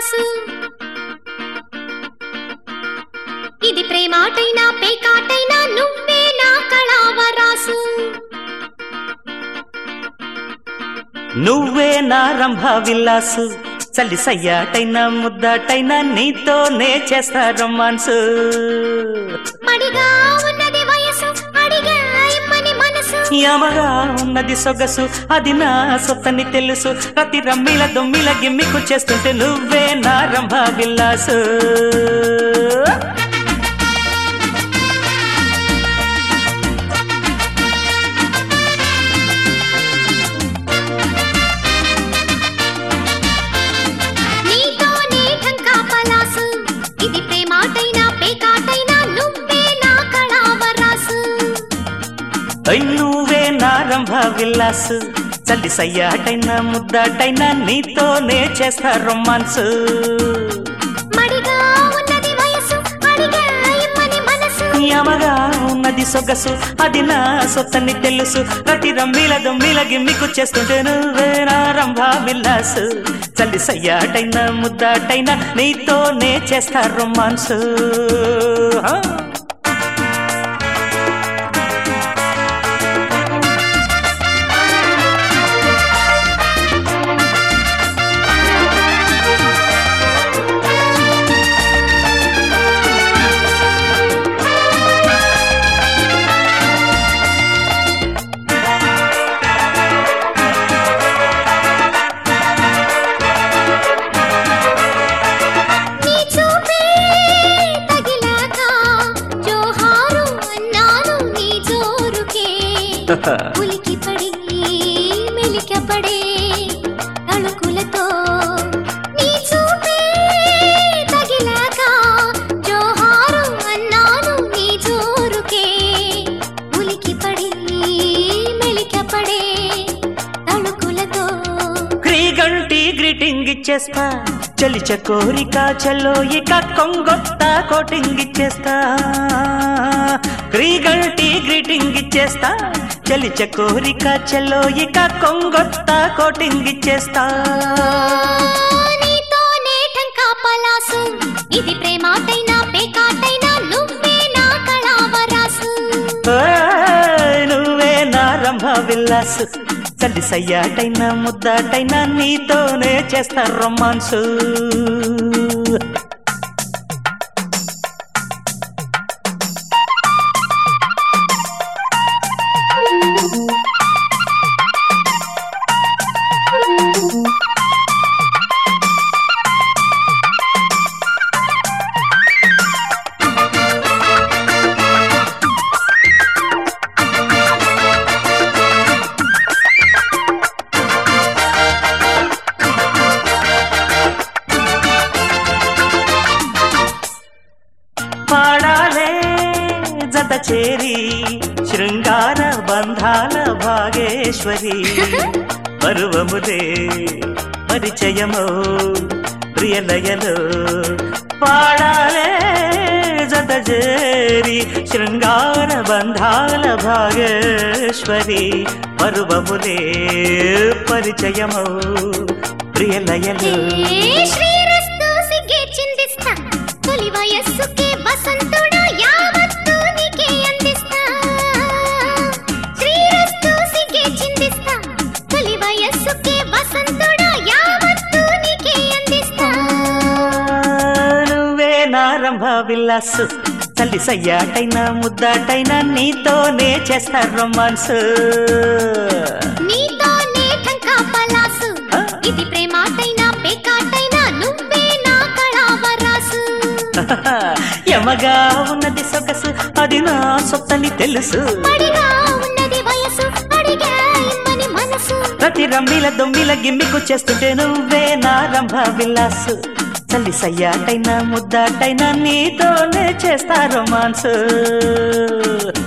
విలాసు ఇది ప్రేమాటైనా పేకాటైనా నువ్వే నా కళావరాసు నువ్వే నా రంభ విల్లాసు చల్లి సయ్యాటైనా ముద్దాటైనా నీతోనే చేస్తా రొమాన్స్ మడిగా ఉన్నది వయసు అడిగా ఇమ్మని మనసు యమగా ఉన్నది సొగసు అది నా సొత్తని తెలుసు ప్రతి రమ్మిల దొమ్మిల గిమ్మికు చేస్తుంటే నువ్వే నా రంభ విల్లాసు నీతోనే ఢంకా పలాసు ఇది ప్రేమాటైనా పేకాటైనా నువ్వే నా కళావరాసు ఐ నువ్వే నా రంభ విల్లాసు చల్లి సయ్యాటైనా ముద్దాటైనా నీతోనే చేస్తా రొమాన్స్ మడిగా ఉన్నది వయసు అడిగా ఇమ్మని మనసు యమగా ఉన్నది సొగసు అది నా సొత్తని తెలుసు ప్రతి రమ్మిల దొమ్మిల గిమ్మికు చేస్తుంటే నువ్వే నా రంభ విల్లాసు చల్లి సయ్యాటైనా ముద్దాటైనా నీతోనే చేస్తా రొమాన్స్ నీ చూపే తగిలాక జోహారు అన్నాను నీ జోరుకే ఉలికి పడి మెలికపడే తళుకులతో నీ చూపే తగిలాక జోహారు అన్నాను నీ జోరుకే ఉలికి పడి మెలికపడే తళుకులతో క్రీగంటి గ్రీటింగ్ ఇచ్చేస్తా చలిచ కోరిక చలో ఇక కొంగొత్త కోటింగ్ ఇచ్చేస్తా క్రీగంటి గ్రీటింగ్ ఇచ్చేస్తా చలిచ కోరిక చలో ఇక కొంగొత్త కోటింగ్ ఇచ్చేస్తా నీతోనే ఢంకా పలాసు ఇది ప్రేమాటైనా పేకాటైనా నువ్వే నా కళావరాసు ఓయ్, నువ్వే నా రంభ విల్లాసు చల్లి సయ్యాటైనా ముద్దాటైనా నీతోనే చేస్తా రొమాన్సు పాడాలే జత చేరి శృంగార బంధాల భాగేశ్వరి పరువములే పరిచయమో ప్రియలయలో పాడాలే జత చేరి శృంగార బంధాల భాగేశ్వరి పరువములే పరిచయమో ప్రియలయలో ఏ శ్రీరస్తు సిగ్గే చిందిస్తా తొలి వయస్సుకే వసంతుడు యావత్తు నీకే అందిస్తా శ్రీరస్తు సిగ్గే చిందిస్తా తొలి వయస్సుకే వసంతుడు యావత్తు నీకే అందిస్తా నువ్వే నా రంభ విల్లాసు తల్లి సయ్యాటైనా ముద్దాటైనా నీతోనే చేస్తా రొమాన్స్ నీతోనే ఢంకా పలాసు ఆ. ఇది ప్రేమాటైనా పేకాటైనా నువ్వే నా కళావరాసు యమగా ఉన్నది సొగసు అది నా సొత్తని తెలుసు పడిగా ఉన్నది వయసు అడిగా ఇమ్మని మనసు ప్రతి రమ్మిల దొమ్మిల గిమ్మికు చేస్తుంటే నువ్వే నా రంభ విల్లాసు తల్లి సయ్యాటైనా ముద్దాటైనా నీతోనే చేస్తా రొమాన్స్